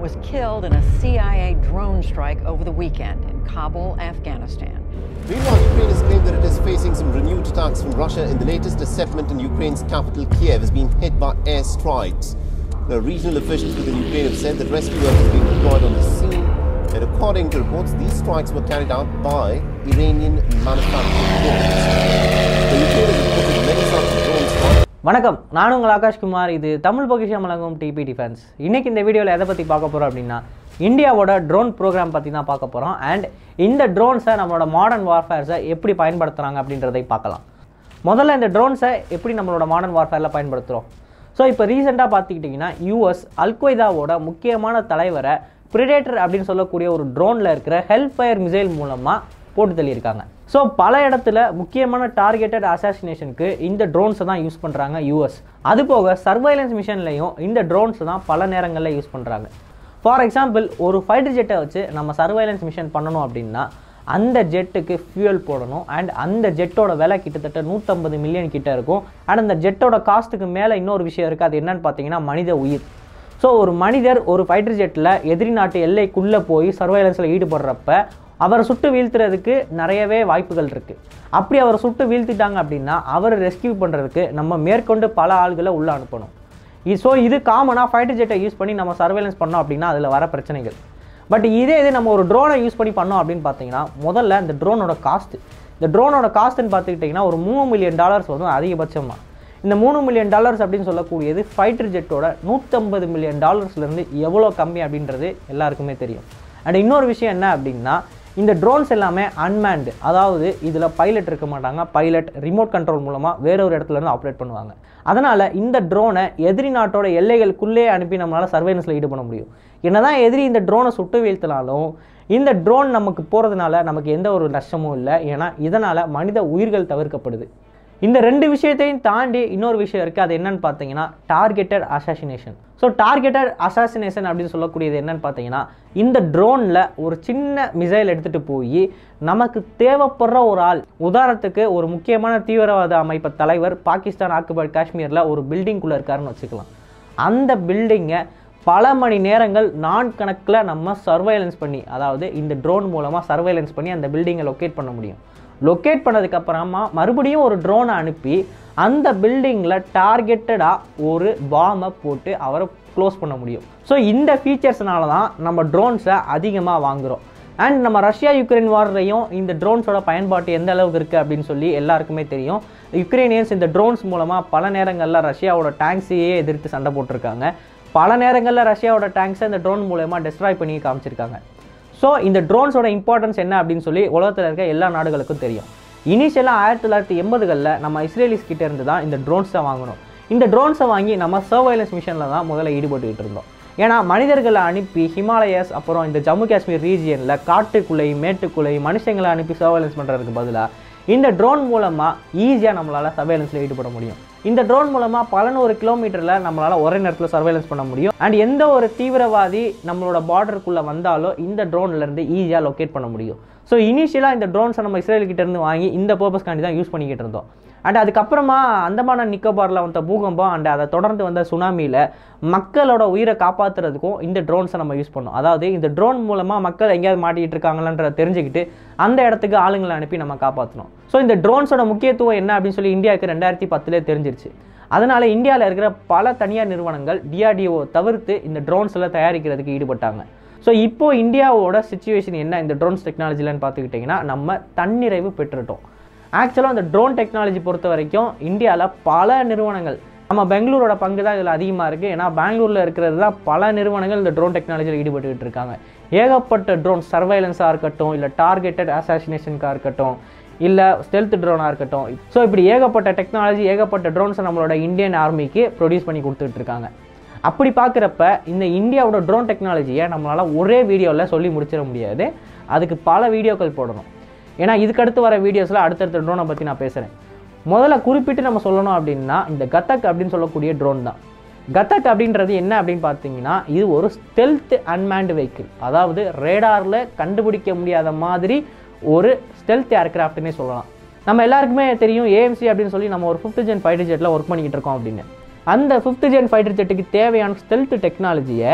was killed in a CIA drone strike over the weekend in Kabul, Afghanistan. Meanwhile, Ukraine has claimed that it is facing some renewed attacks from Russia in the latest assessment in Ukraine's capital, Kiev, has been hit by air strikes. Now, regional officials within Ukraine have said that rescue work has been deployed on the scene, and according to reports, these strikes were carried out by Iranian manufactured drones. The Ukraine has reported many such drone strikes. வணக்கம் நான் உங்கள் ஆகாஷ்குமார் இது தமிழ் பொக்கிஷம் வழங்கும் DP defence இன்னைக்கு இந்த வீடியோவில் எதை பற்றி பார்க்க போகிறோம் அப்படின்னா இந்தியாவோட ட்ரோன் ப்ரோக்ராம் பற்றி தான் பார்க்க போகிறோம் அண்ட் இந்த ட்ரோன்ஸை நம்மளோட மாடர்ன் வார்ஃபேர்ஸை எப்படி பயன்படுத்துகிறாங்க அப்படின்றதை பார்க்கலாம் முதல்ல இந்த ட்ரோன்ஸை எப்படி நம்மளோட மாடர்ன் வார்ஃபேரில் பயன்படுத்துகிறோம் ஸோ இப்போ ரீசெண்டாக பார்த்துக்கிட்டிங்கன்னா யூஎஸ் அல்கொய்தாவோட முக்கியமான தலைவரை பிரிடேட்டர் அப்படின்னு சொல்லக்கூடிய ஒரு ட்ரோனில் இருக்கிற ஹெல்ப் ஃபயர் மிசைல் மூலமாக போட்டு தள்ளியிருக்காங்க ஸோ பல இடத்துல முக்கியமான டார்கெட்டட் அசாசினேஷனுக்கு இந்த ட்ரோன்ஸை தான் யூஸ் பண்ணுறாங்க யூஎஸ் அது போக சர்வைலன்ஸ் மிஷன்லையும் இந்த ட்ரோன்ஸை தான் பல நேரங்களில் யூஸ் பண்ணுறாங்க ஃபார் எக்ஸாம்பிள் ஒரு ஃபைட்டர் ஜெட்டை வச்சு நம்ம சர்வைலன்ஸ் மிஷன் பண்ணணும் அப்படின்னா அந்த ஜெட்டுக்கு ஃபியூயல் போடணும் அண்ட் அந்த ஜெட்டோட விலை கிட்டத்தட்ட நூற்றம்பது மில்லியன் கிட்ட இருக்கும் அண்ட் அந்த ஜெட்டோட காஸ்ட்டுக்கு மேலே இன்னொரு விஷயம் இருக்குது அது என்னன்னு பார்த்தீங்கன்னா மனித உயிர் ஸோ ஒரு மனிதர் ஒரு ஃபைட்டர் ஜெட்டில் எதிரி நாட்டு எல்லைக்குள்ளே போய் சர்வைலன்ஸில் ஈடுபடுறப்ப அவரை சுட்டு வீழ்த்துறதுக்கு நிறையவே வாய்ப்புகள் இருக்குது அப்படி அவரை சுட்டு வீழ்த்திட்டாங்க அப்படின்னா அவரை ரெஸ்கியூ பண்ணுறதுக்கு நம்ம மேற்கொண்டு பல ஆள்களை உள்ளே அனுப்பணும் ஸோ இது காமனாக ஃபைட்டர் ஜெட்டை யூஸ் பண்ணி நம்ம சர்வேலன்ஸ் பண்ணோம் அப்படின்னா அதில் வர பிரச்சனைகள் பட் இதே இது நம்ம ஒரு ட்ரோனை யூஸ் பண்ணி பண்ணோம் அப்படின்னு பார்த்தீங்கன்னா முதல்ல இந்த ட்ரோனோட காஸ்ட் இந்த ட்ரோனோட காஸ்ட்டுன்னு பார்த்துக்கிட்டிங்கன்னா ஒரு மூணு மில்லியன் டாலர்ஸ் வரும் அதிகபட்சமாக இந்த மூணு மில்லியன் டாலர்ஸ் அப்படின்னு சொல்லக்கூடியது ஃபைட்டர் ஜெட்டோட நூற்றம்பது மில்லியன் டாலர்ஸ்லேருந்து எவ்வளோ கம்மி அப்படின்றது எல்லாருக்குமே தெரியும் அண்ட் இன்னொரு விஷயம் என்ன அப்படின்னா இந்த ட்ரோன்ஸ் எல்லாமே அன்மேன்டு அதாவது இதில் பைலட் இருக்க மாட்டாங்க பைலட் ரிமோட் கண்ட்ரோல் மூலமாக வேற ஒரு இடத்துல இருந்து ஆப்ரேட் பண்ணுவாங்க அதனால் இந்த ட்ரோனை எதிரி நாட்டோட எல்லைகளுக்குள்ளே அனுப்பி நம்மளால் சர்வேலன்ஸில் ஈடுபட முடியும் என்னதான் எதிரி இந்த ட்ரோனை சுட்டு வீழ்த்தினாலும் இந்த ட்ரோன் நமக்கு போகிறதுனால நமக்கு எந்த ஒரு நஷ்டமும் இல்லை ஏன்னா இதனால் மனித உயிர்கள் தவிர்க்கப்படுது இந்த ரெண்டு விஷயத்தையும் தாண்டி இன்னொரு விஷயம் இருக்குது அது என்னன்னு பார்த்தீங்கன்னா targeted assassination so targeted assassination அப்படின்னு சொல்லக்கூடியது என்னன்னு பார்த்தீங்கன்னா இந்த ட்ரோனில் ஒரு சின்ன மிசைல் எடுத்துகிட்டு போய் நமக்கு தேவைப்படுற ஒரு ஆள் உதாரணத்துக்கு ஒரு முக்கியமான தீவிரவாத அமைப்பு தலைவர் பாகிஸ்தான் ஆக்குபைட் காஷ்மீரில் ஒரு பில்டிங்குள்ளே இருக்காருன்னு வச்சுக்கலாம் அந்த பில்டிங்கை பல மணி நேரங்கள் நான் கணக்கில் நம்ம சர்வைலன்ஸ் பண்ணி அதாவது இந்த ட்ரோன் மூலமாக சர்வைலன்ஸ் பண்ணி அந்த பில்டிங்கை லொக்கேட் பண்ண முடியும் லொக்கேட் பண்ணதுக்கப்புறமா மறுபடியும் ஒரு ட்ரோனை அனுப்பி அந்த பில்டிங்கில் டார்கெட்டடாக ஒரு பாமை போட்டு அவரை க்ளோஸ் பண்ண முடியும் ஸோ இந்த ஃபீச்சர்ஸ்னால தான் நம்ம ட்ரோன்ஸை அதிகமாக வாங்குகிறோம் அண்ட் நம்ம ரஷ்யா யுக்ரைன் வார்லையும் இந்த ட்ரோன்ஸோட பயன்பாட்டு எந்த அளவுக்கு இருக்குது அப்படின்னு சொல்லி எல்லாருக்குமே தெரியும் யுக்ரைனியன்ஸ் இந்த ட்ரோன்ஸ் மூலமாக பல நேரங்களில் ரஷ்யாவோட டேங்க்ஸையே எதிர்த்து சண்டை போட்டிருக்காங்க பல நேரங்களில் ரஷ்யாவோட டேங்க்ஸை இந்த ட்ரோன் மூலயமா டெஸ்ட்ராய் பண்ணி காமிச்சிருக்காங்க ஸோ இந்த ட்ரோன்ஸோட இம்பார்ட்டன்ஸ் என்ன அப்படின்னு சொல்லி உலகத்தில் இருக்க எல்லா நாடுகளுக்கும் தெரியும் இனிஷியலாக ஆயிரத்தி தொள்ளாயிரத்தி எண்பதுகளில் நம்ம இஸ்ரேலிஸ் கிட்ட இருந்து தான் இந்த ட்ரோன்ஸை வாங்கணும் இந்த ட்ரோன்ஸை வாங்கி நம்ம சர்வைலன்ஸ் மிஷனில் தான் முதல்ல ஈடுபட்டுக்கிட்டு இருந்தோம் ஏன்னா மனிதர்களை அனுப்பி ஹிமாலயஸ் அப்புறம் இந்த ஜம்மு காஷ்மீர் ரீஜியனில் காட்டுக்குள்ளே மேட்டுக்குள்ளே மனுஷங்களை அனுப்பி சர்வைலன்ஸ் பண்ணுறதுக்கு பதிலாக இந்த ட்ரோன் மூலமாக ஈஸியாக நம்மளால் சர்வைலன்ஸில் ஈடுபட முடியும் இந்த ட்ரோன் மூலமாக பல நூறு கிலோமீட்டரில் நம்மளால் ஒரே நேரத்தில் சர்வைலன்ஸ் பண்ண முடியும் அண்ட் எந்த ஒரு தீவிரவாதி நம்மளோட பார்டருக்குள்ளே வந்தாலும் இந்த ட்ரோன்லேருந்து ஈஸியாக லொக்கேட் பண்ண முடியும் ஸோ இனிஷியலாக இந்த ட்ரோன்ஸை நம்ம இஸ்ரேல்கிட்ட இருந்து வாங்கி இந்த பர்பஸ்க்காண்டி தான் யூஸ் பண்ணிக்கிட்டு இருந்தோம் அண்ட் அதுக்கப்புறமா அந்தமான நிக்கோபாரில் வந்த பூகம்பம் அண்ட் அதை தொடர்ந்து வந்த சுனாமியில் மக்களோட உயிரை காப்பாற்றுறதுக்கும் இந்த ட்ரோன்ஸை நம்ம யூஸ் பண்ணோம் அதாவது இந்த ட்ரோன் மூலமாக மக்கள் எங்கேயாவது மாட்டிக்கிட்டு இருக்காங்களான்றத தெரிஞ்சுக்கிட்டு அந்த இடத்துக்கு ஆளுங்களை அனுப்பி நம்ம காப்பாற்றணும் ஸோ இந்த ட்ரோன்ஸோட முக்கியத்துவம் என்ன அப்படின்னு சொல்லி இந்தியாவுக்கு ரெண்டாயிரத்தி பத்துலேயே தெரிஞ்சிருச்சு அதனால இந்தியாவில் இருக்கிற பல தனியார் நிறுவனங்கள் டிஆர்டிஓ தவிர்த்து இந்த ட்ரோன்ஸ் எல்லாம் தயாரிக்கிறதுக்கு ஈடுபட்டாங்க ஸோ இப்போ இந்தியாவோட சுச்சுவேஷன் என்ன இந்த ட்ரோன்ஸ் டெக்னாலஜிலன்னு பார்த்துக்கிட்டிங்கன்னா நம்ம தன்னிறைவு பெற்றுட்டோம் ஆக்சுவலாக அந்த ட்ரோன் டெக்னாலஜி பொறுத்த வரைக்கும் இந்தியாவில் பல நிறுவனங்கள் நம்ம பெங்களூரோட பங்கு தான் இதில் அதிகமாக இருக்குது ஏன்னா பெங்களூரில் இருக்கிறது தான் பல நிறுவனங்கள் இந்த ட்ரோன் டெக்னாலஜியில் ஈடுபட்டுக்கிட்டு இருக்காங்க ஏகப்பட்ட ட்ரோன் சர்வைலன்ஸாக இருக்கட்டும் இல்லை டார்கெட்டட் அசாசினேஷனுக்காக இருக்கட்டும் இல்லை ஸ்டெல்த் ட்ரோனாக இருக்கட்டும் ஸோ இப்படி ஏகப்பட்ட டெக்னாலஜி ஏகப்பட்ட ட்ரோன்ஸை நம்மளோட இந்தியன் ஆர்மிக்கு ப்ரொடியூஸ் பண்ணி கொடுத்துட்டு இருக்காங்க அப்படி பார்க்குறப்ப இந்த இந்தியாவோட ட்ரோன் டெக்னாலஜியை நம்மளால் ஒரே வீடியோவில் சொல்லி முடிச்சிட முடியாது அதுக்கு பல வீடியோக்கள் போடணும் ஏன்னா இதுக்கடுத்து வர வீடியோஸில் அடுத்தடுத்த ட்ரோனை பற்றி நான் பேசுகிறேன் முதல்ல குறிப்பிட்டு நம்ம சொல்லணும் அப்படின்னா இந்த கத்தக் அப்படின்னு சொல்லக்கூடிய ட்ரோன் தான் கத்தக் அப்படின்றது என்ன அப்படின்னு பார்த்தீங்கன்னா இது ஒரு ஸ்டெல்த் அன்மேன்டு வெஹிக்கிள் அதாவது ரேடாரில் கண்டுபிடிக்க முடியாத மாதிரி ஒரு ஸ்டெல்த் ஏர்கிராஃப்ட்னே சொல்லலாம் நம்ம எல்லாருக்குமே தெரியும் ஏஎம்சி அப்படின்னு சொல்லி நம்ம ஒரு ஃபிஃப்த் ஜென் ஃபைட்டர் ஜெட்டில் ஒர்க் பண்ணிக்கிட்டு இருக்கோம் அப்படின்னு அந்த ஃபிஃப்த் ஜென் ஃபைட்டர் ஜெட்டுக்கு தேவையான ஸ்டெல்த் டெக்னாலஜியை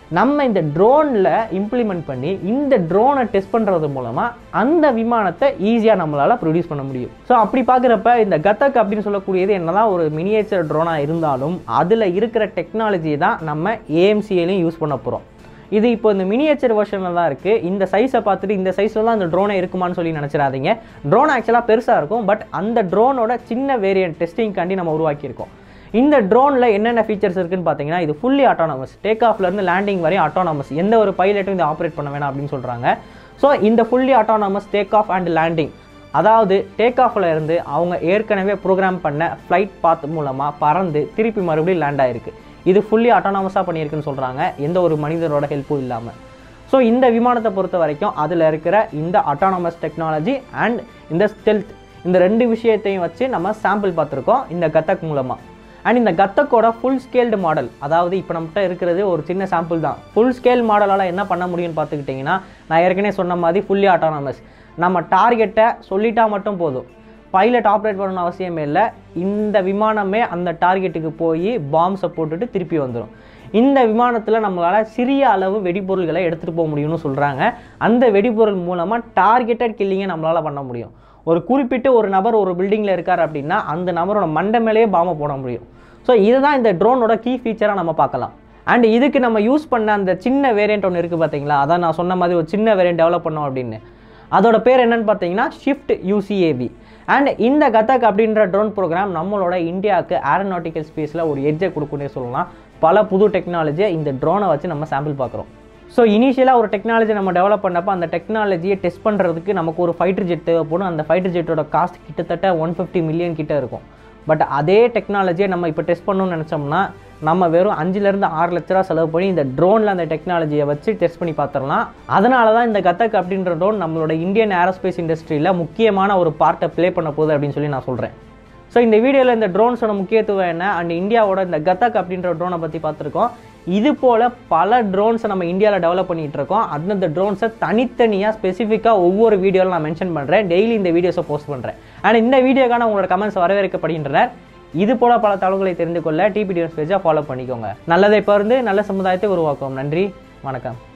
நம்ம இந்த ட்ரோனில் இம்ப்ளிமெண்ட் பண்ணி இந்த ட்ரோனை டெஸ்ட் பண்ணுறது மூலமாக அந்த விமானத்தை ஈஸியாக நம்மளால் ப்ரொடியூஸ் பண்ண முடியும் ஸோ அப்படி பார்க்குறப்ப இந்த கத்தக் அப்படின்னு சொல்லக்கூடியது என்னதான் ஒரு மினியேச்சர் ட்ரோனாக இருந்தாலும் அதில் இருக்கிற டெக்னாலஜியை தான் நம்ம ஏஎம்சிஏலையும் யூஸ் பண்ண போகிறோம் இது இப்போ இந்த மினியேச்சர் வெர்ஷனில் தான் இருக்குது இந்த சைஸை பார்த்துட்டு இந்த சைஸில் தான் அந்த ட்ரோனை இருக்குமான்னு சொல்லி நினச்சிடாதீங்க ட்ரோன் ஆக்சுவலாக பெருசாக இருக்கும் பட் அந்த ட்ரோனோட சின்ன வேரியன்ட் டெஸ்டிங்காண்டி நம்ம உருவாக்கியிருக்கோம் இந்த ட்ரோனில் என்னென்ன ஃபீச்சர்ஸ் இருக்குன்னு பார்த்தீங்கன்னா இது ஃபுல்லி ஆட்டோனமஸ் டேக் ஆஃப்லேருந்து லேண்டிங் வரையும் ஆட்டோனமஸ் எந்த ஒரு பைலட்டும் இதை ஆப்ரேட் பண்ண வேணாம் அப்படின்னு சொல்கிறாங்க ஸோ இந்த fully autonomous take off and landing அதாவது டேக் ஆஃபில் இருந்து அவங்க ஏற்கனவே ப்ரோக்ராம் பண்ண ஃப்ளைட் பாத் மூலமாக பறந்து திருப்பி மறுபடியும் லேண்ட் ஆயிருக்கு இது ஃபுல்லி ஆட்டோனமஸாக பண்ணியிருக்குன்னு சொல்கிறாங்க எந்த ஒரு மனிதரோட ஹெல்ப்பும் இல்லாமல் ஸோ இந்த விமானத்தை பொறுத்த வரைக்கும் அதில் இருக்கிற இந்த ஆட்டோனமஸ் டெக்னாலஜி அண்ட் இந்த ஸ்டெல்த் இந்த ரெண்டு விஷயத்தையும் வச்சு நம்ம சாம்பிள் பார்த்துருக்கோம் இந்த கத்தக் மூலமாக அண்ட் இந்த கத்தக்கோட ஃபுல் ஸ்கேல்டு மாடல் அதாவது இப்போ நம்மகிட்ட இருக்கிறது ஒரு சின்ன சாம்பிள் தான் ஃபுல் ஸ்கேல் மாடலால் என்ன பண்ண முடியும்னு பார்த்துக்கிட்டிங்கன்னா நான் ஏற்கனவே சொன்ன மாதிரி ஃபுல்லி ஆட்டோனமஸ் நம்ம டார்கெட்டை சொல்லிட்டா மட்டும் போதும் பைலட் ஆப்ரேட் பண்ணணும் அவசியமே இல்லை இந்த விமானமே அந்த டார்கெட்டுக்கு போய் பாம்ஸை போட்டுட்டு திருப்பி வந்துடும் இந்த விமானத்தில் நம்மளால் சிறிய அளவு வெடிபொருள்களை எடுத்துகிட்டு போக முடியும்னு சொல்கிறாங்க அந்த வெடிபொருள் மூலமாக டார்கெட்டட் கில்லிங்கை நம்மளால் பண்ண முடியும் ஒரு குறிப்பிட்ட ஒரு நபர் ஒரு பில்டிங்கில் இருக்கார் அப்படின்னா அந்த நபரோட மண்டை மேலேயே பாம்பை போட முடியும் ஸோ இதுதான் இந்த ட்ரோனோட கீ ஃபீச்சராக நம்ம பார்க்கலாம் அண்ட் இதுக்கு நம்ம யூஸ் பண்ண அந்த சின்ன வேரியண்ட் ஒன்று இருக்குது பார்த்தீங்களா அதான் நான் சொன்ன மாதிரி ஒரு சின்ன வேரியண்ட் டெவலப் பண்ணோம் அப்படின்னு அதோட பேர் என்னன்னு பார்த்தீங்கன்னா ஷிஃப்ட் யூசிஏபி அண்ட் இந்த கதக் அப்படின்ற ட்ரோன் ப்ரோக்ராம் நம்மளோட இந்தியாவுக்கு ஏரோநாட்டிக்கல் ஸ்பேஸில் ஒரு எட்ஜை கொடுக்குன்னே சொல்லலாம் பல புது டெக்னாலஜியை இந்த ட்ரோனை வச்சு நம்ம சாம்பிள் பார்க்குறோம் ஸோ இனிஷியலாக ஒரு டெக்னாலஜி நம்ம டெவலப் பண்ணப்போ அந்த டெக்னாலஜியை டெஸ்ட் பண்ணுறதுக்கு நமக்கு ஒரு ஃபைட்டர் ஜெட் தேவைப்படும் அந்த ஃபைட்டர் ஜெட்டோட காஸ்ட் கிட்டத்தட்ட ஒன் ஃபிஃப்டி மில்லியன் கிட்ட இருக்கும் பட் அதே டெக்னாலஜியை நம்ம இப்போ டெஸ்ட் பண்ணணும்னு நினச்சோம்னா நம்ம வெறும் அஞ்சுலேருந்து ஆறு லட்ச ரூபா செலவு பண்ணி இந்த ட்ரோனில் அந்த டெக்னாலஜியை வச்சு டெஸ்ட் பண்ணி பார்த்துடலாம் அதனால தான் இந்த கத்தக் அப்படின்ற ட்ரோன் நம்மளோட இந்தியன் ஏரோஸ்பேஸ் இண்டஸ்ட்ரியில் முக்கியமான ஒரு பார்ட்டை ப்ளே பண்ண போகுது அப்படின்னு சொல்லி நான் சொல்கிறேன் ஸோ இந்த வீடியோவில் இந்த ட்ரோன்ஸோட முக்கியத்துவம் என்ன அண்ட் இந்தியாவோட இந்த கத்தக் அப்படின்ற ட்ரோனை பற்றி பார்த்துருக்கோம் இது போல் பல ட்ரோன்ஸை நம்ம இந்தியாவில் டெவலப் பண்ணிகிட்டு இருக்கோம் அந்தந்த ட்ரோன்ஸை தனித்தனியாக ஸ்பெசிஃபிக்காக ஒவ்வொரு வீடியோவில் நான் மென்ஷன் பண்ணுறேன் டெய்லி இந்த வீடியோஸை போஸ்ட் பண்ணுறேன் அண்ட் இந்த வீடியோக்கான உங்களோட கமெண்ட்ஸ் வரவேற்கப்படுகின்றனர் இது போல பல தகவல்களை தெரிந்து கொள்ள டிபி டிஎன்ஸ் பேஜை ஃபாலோ பண்ணிக்கோங்க நல்லதை பகிர்ந்து நல்ல சமுதாயத்தை உருவாக்குவோம் நன்றி வணக்கம்